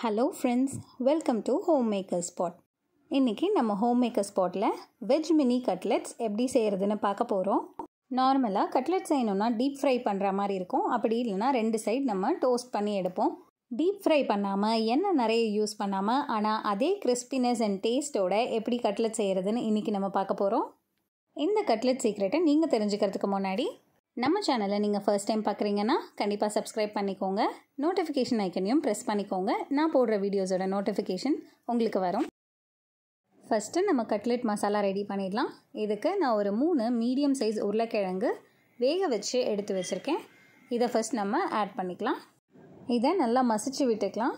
hello friends welcome to home maker spot இன்றைக்கி நம்ம home maker ஸ்பாட்டில் வெஜ் மினி கட்லெட்ஸ் எப்படி செய்கிறதுன்னு பார்க்க போகிறோம் நார்மலாக கட்லெட் செய்யணும்னா டீப் ஃப்ரை பண்ணுற மாதிரி இருக்கும் அப்படி இல்லைன்னா ரெண்டு சைடு நம்ம டோஸ்ட் பண்ணி எடுப்போம் டீப் ஃப்ரை பண்ணாமல் எண்ணெய் நிறைய யூஸ் பண்ணாமல் ஆனால் அதே கிறிஸ்பினஸ் அண்ட் டேஸ்ட்டோட எப்படி கட்லெட் செய்கிறதுன்னு இன்றைக்கி நம்ம பார்க்க போகிறோம் இந்த கட்லெட் சீக்ரெட்டை நீங்கள் தெரிஞ்சுக்கிறதுக்கு முன்னாடி நம்ம சேனலை நீங்கள் ஃபர்ஸ்ட் டைம் பார்க்குறீங்கன்னா கண்டிப்பாக சப்ஸ்கிரைப் பண்ணிக்கோங்க நோட்டிஃபிகேஷன் ஐக்கனையும் ப்ரெஸ் பண்ணிக்கோங்க நான் போடுற வீடியோஸோட நோட்டிஃபிகேஷன் உங்களுக்கு வரும் ஃபஸ்ட்டு நம்ம கட்லெட் மசாலா ரெடி பண்ணிடலாம் இதுக்கு நான் ஒரு மூணு மீடியம் சைஸ் உருளைக்கிழங்கு வேக வச்சு எடுத்து வச்சுருக்கேன் இதை ஃபஸ்ட் நம்ம ஆட் பண்ணிக்கலாம் இதை நல்லா மசிச்சு விட்டுக்கலாம்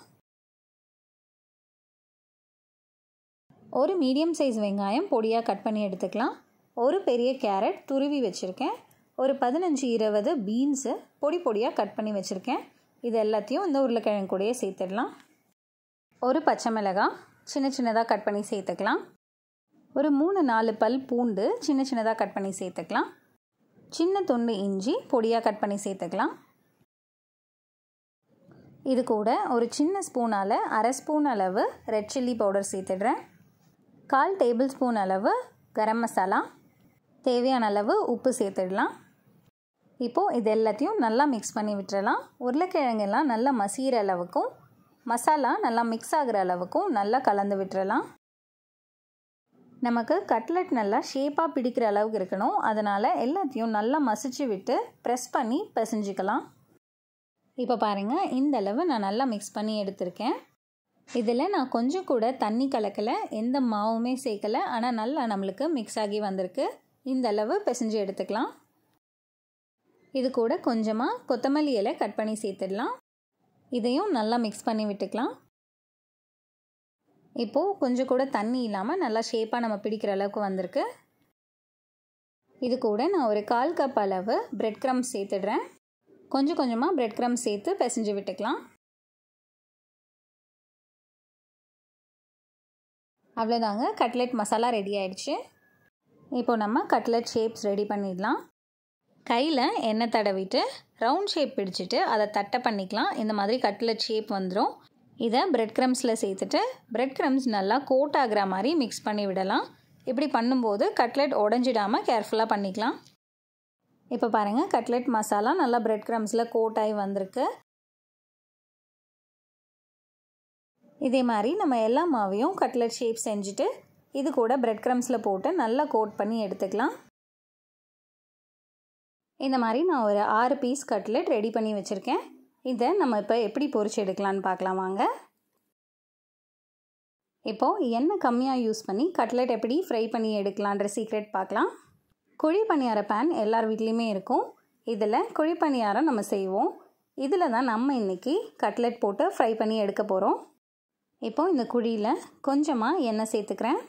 ஒரு மீடியம் சைஸ் வெங்காயம் பொடியாக கட் பண்ணி எடுத்துக்கலாம் ஒரு பெரிய கேரட் துருவி வச்சுருக்கேன் ஒரு பதினஞ்சு இருபது பீன்ஸு பொடி பொடியாக கட் பண்ணி வச்சுருக்கேன் இது எல்லாத்தையும் இந்த உருளைக்கிழங்கு கூடயே சேர்த்துடலாம் ஒரு பச்சை மிளகாய் சின்ன சின்னதாக கட் பண்ணி சேர்த்துக்கலாம் ஒரு மூணு நாலு பல் பூண்டு சின்ன சின்னதாக கட் பண்ணி சேர்த்துக்கலாம் சின்ன துண்டு இஞ்சி பொடியாக கட் பண்ணி சேர்த்துக்கலாம் இது கூட ஒரு சின்ன ஸ்பூனால் அரை ஸ்பூன் அளவு ரெட் சில்லி பவுடர் சேர்த்துடுறேன் கால் டேபிள் ஸ்பூன் அளவு கரம் மசாலா தேவையான அளவு உப்பு சேர்த்துடலாம் இப்போது இது எல்லாத்தையும் நல்லா மிக்ஸ் பண்ணி விட்டுறலாம் உருளைக்கிழங்கெல்லாம் நல்லா மசிகிற அளவுக்கும் மசாலா நல்லா மிக்ஸ் ஆகிற அளவுக்கும் நல்லா கலந்து விட்டுறலாம் நமக்கு கட்லெட் நல்லா ஷேப்பாக பிடிக்கிற அளவுக்கு இருக்கணும் அதனால் எல்லாத்தையும் நல்லா மசிச்சு விட்டு ப்ரெஸ் பண்ணி பிசைஞ்சிக்கலாம் இப்போ பாருங்கள் இந்த அளவு நான் நல்லா மிக்ஸ் பண்ணி எடுத்திருக்கேன் இதில் நான் கொஞ்சம் கூட தண்ணி கலக்கலை எந்த மாவுமே சேர்க்கலை ஆனால் நல்லா நம்மளுக்கு மிக்ஸ் ஆகி வந்திருக்கு இந்த அளவு பிசைஞ்சு எடுத்துக்கலாம் இது கூட கொஞ்சமாக கொத்தமல்லி இலை கட் பண்ணி சேர்த்துடலாம் இதையும் நல்லா மிக்ஸ் பண்ணி விட்டுக்கலாம் இப்போது கொஞ்சம் கூட தண்ணி இல்லாமல் நல்லா ஷேப்பாக நம்ம பிடிக்கிற அளவுக்கு வந்திருக்கு இது கூட நான் ஒரு கால் கப் அளவு பிரெட் க்ரம்ஸ் சேர்த்துடுறேன் கொஞ்சம் கொஞ்சமாக பிரெட் க்ரம்ஸ் சேர்த்து பிசைஞ்சு விட்டுக்கலாம் அவ்வளோதாங்க கட்லெட் மசாலா ரெடி ஆயிடுச்சு இப்போ நம்ம கட்லெட் ஷேப்ஸ் ரெடி பண்ணிடலாம் கையில் எண்ணெய் தடவிட்டு ரவுண்ட் ஷேப் பிடிச்சிட்டு அதை தட்டை பண்ணிக்கலாம் இந்த மாதிரி கட்லெட் ஷேப் வந்துடும் இதை பிரெட் க்ரம்ஸில் சேர்த்துட்டு பிரெட் க்ரம்ஸ் நல்லா கோட் ஆகிற மாதிரி மிக்ஸ் பண்ணி விடலாம் இப்படி பண்ணும்போது கட்லெட் உடஞ்சிடாமல் கேர்ஃபுல்லாக பண்ணிக்கலாம் இப்போ பாருங்கள் கட்லெட் மசாலா நல்லா பிரெட் க்ரம்ஸில் கோட் ஆகி வந்திருக்கு இதே மாதிரி நம்ம எல்லா மாவையும் கட்லெட் ஷேப் செஞ்சுட்டு இது கூட பிரெட் க்ரம்ஸில் போட்டு நல்லா கோட் பண்ணி எடுத்துக்கலாம் இந்த மாதிரி நான் ஒரு ஆறு பீஸ் கட்லெட் ரெடி பண்ணி வச்சுருக்கேன் இதை நம்ம இப்போ எப்படி பொரிச்சு எடுக்கலான்னு பார்க்கலாம் வாங்க இப்போது எண்ணெய் கம்மியாக யூஸ் பண்ணி கட்லெட் எப்படி ஃப்ரை பண்ணி எடுக்கலான்ற சீக்ரெட் பார்க்கலாம் குழி பணியார பேன் எல்லார் வீட்லேயுமே இருக்கும் இதில் குழி பணியாரம் நம்ம செய்வோம் இதில் தான் நம்ம இன்றைக்கி கட்லெட் போட்டு ஃப்ரை பண்ணி எடுக்க போகிறோம் இப்போது இந்த குழியில் கொஞ்சமாக எண்ணெய் சேர்த்துக்கிறேன்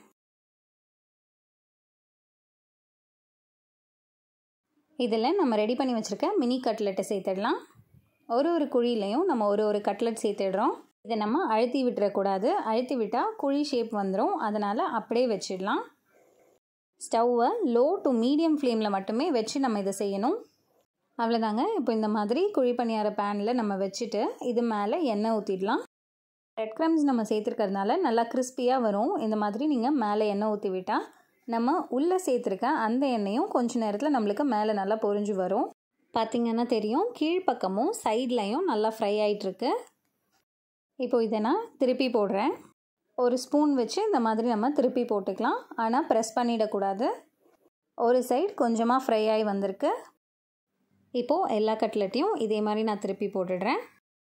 இதில் நம்ம ரெடி பண்ணி வச்சுருக்க மினி கட்லெட்டை சேர்த்துடலாம் ஒரு ஒரு குழியிலையும் நம்ம ஒரு ஒரு கட்லெட் சேர்த்துடுறோம் இதை நம்ம அழுத்தி விட்டுறக்கூடாது அழுத்தி விட்டால் குழி ஷேப் வந்துடும் அதனால் அப்படியே வச்சிடலாம் ஸ்டவ்வை லோ டு மீடியம் ஃப்ளேமில் மட்டுமே வச்சு நம்ம இதை செய்யணும் அவ்வளோதாங்க இப்போ இந்த மாதிரி குழி பணியார பேனில் நம்ம வச்சுட்டு இது மேலே எண்ணெய் ஊற்றிடலாம் ரெட் க்ரம்ஸ் நம்ம சேர்த்துருக்கறதுனால நல்லா கிறிஸ்பியாக வரும் இந்த மாதிரி நீங்கள் மேலே எண்ணெய் ஊற்றி விட்டால் நம்ம உள்ளே சேர்த்துருக்க அந்த எண்ணெயும் கொஞ்ச நேரத்தில் நம்மளுக்கு மேலே நல்லா பொரிஞ்சு வரும் பார்த்திங்கன்னா தெரியும் கீழ்ப்பக்கமும் சைட்லையும் நல்லா ஃப்ரை ஆகிட்டுருக்கு இப்போ இதை நான் திருப்பி போடுறேன் ஒரு ஸ்பூன் வச்சு இந்த மாதிரி நம்ம திருப்பி போட்டுக்கலாம் ஆனால் ப்ரெஸ் பண்ணிடக்கூடாது ஒரு சைடு கொஞ்சமாக ஃப்ரை ஆகி வந்திருக்கு இப்போது எல்லா கட்லெட்டையும் இதே மாதிரி நான் திருப்பி போட்டுடுறேன்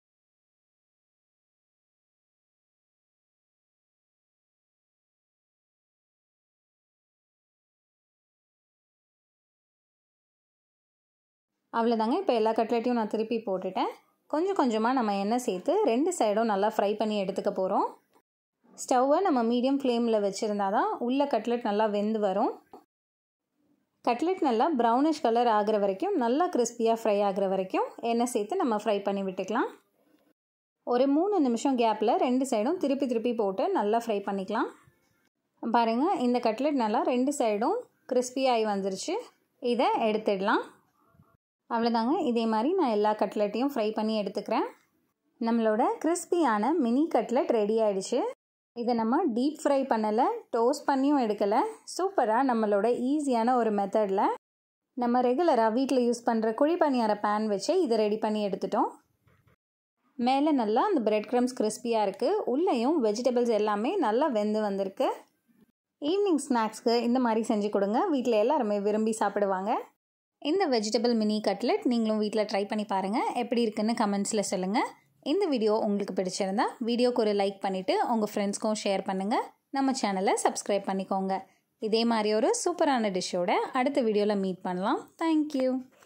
அவ்வளோதாங்க இப்போ எல்லா கட்லெட்டையும் நான் திருப்பி போட்டுட்டேன் கொஞ்சம் கொஞ்சமாக நம்ம எண்ணெய் சேர்த்து ரெண்டு சைடும் நல்லா ஃப்ரை பண்ணி எடுத்துக்க போகிறோம் ஸ்டவ்வை நம்ம மீடியம் ஃப்ளேமில் வச்சுருந்தா தான் உள்ள கட்லெட் நல்லா வெந்து வரும் கட்லெட் நல்லா ப்ரௌனிஷ் கலர் ஆகிற வரைக்கும் நல்லா கிறிஸ்பியாக ஃப்ரை ஆகிற வரைக்கும் எண்ணெய் சேர்த்து நம்ம ஃப்ரை பண்ணி விட்டுக்கலாம் ஒரு மூணு நிமிஷம் கேப்பில் ரெண்டு சைடும் திருப்பி திருப்பி போட்டு நல்லா ஃப்ரை பண்ணிக்கலாம் பாருங்கள் இந்த கட்லெட் நல்லா ரெண்டு சைடும் கிறிஸ்பியாகி வந்துருச்சு இதை எடுத்துடலாம் அவ்வளோதாங்க இதே மாதிரி நான் எல்லா கட்லெட்டையும் ஃப்ரை பண்ணி எடுத்துக்கிறேன் நம்மளோட கிறிஸ்பியான மினி கட்லெட் ரெடி ஆயிடுச்சு இதை நம்ம டீப் ஃப்ரை பண்ணலை டோஸ்ட் பண்ணியும் எடுக்கலை சூப்பராக நம்மளோட ஈஸியான ஒரு மெத்தடில் நம்ம ரெகுலராக வீட்டில் யூஸ் பண்ணுற குழி பணியார பேன் வச்சு இதை ரெடி பண்ணி எடுத்துட்டோம் மேலே நல்லா அந்த பிரெட் க்ரம்ஸ் கிறிஸ்பியாக இருக்குது உள்ளேயும் வெஜிடபிள்ஸ் எல்லாமே நல்லா வெந்து வந்திருக்கு ஈவினிங் ஸ்நாக்ஸ்க்கு இந்த மாதிரி செஞ்சு கொடுங்க வீட்டில் எல்லாருமே விரும்பி சாப்பிடுவாங்க இந்த வெஜிடபிள் மினி கட்லெட் நீங்களும் வீட்டில் ட்ரை பண்ணி பாருங்கள் எப்படி இருக்குன்னு கமெண்ட்ஸில் சொல்லுங்கள் இந்த வீடியோ உங்களுக்கு பிடிச்சிருந்தா வீடியோக்கு ஒரு லைக் பண்ணிவிட்டு உங்கள் ஃப்ரெண்ட்ஸ்க்கும் ஷேர் பண்ணுங்கள் நம்ம சேனலை சப்ஸ்கிரைப் பண்ணிக்கோங்க இதே மாதிரி ஒரு சூப்பரான டிஷ்ஷோட அடுத்த வீடியோவில் மீட் பண்ணலாம் தேங்க்யூ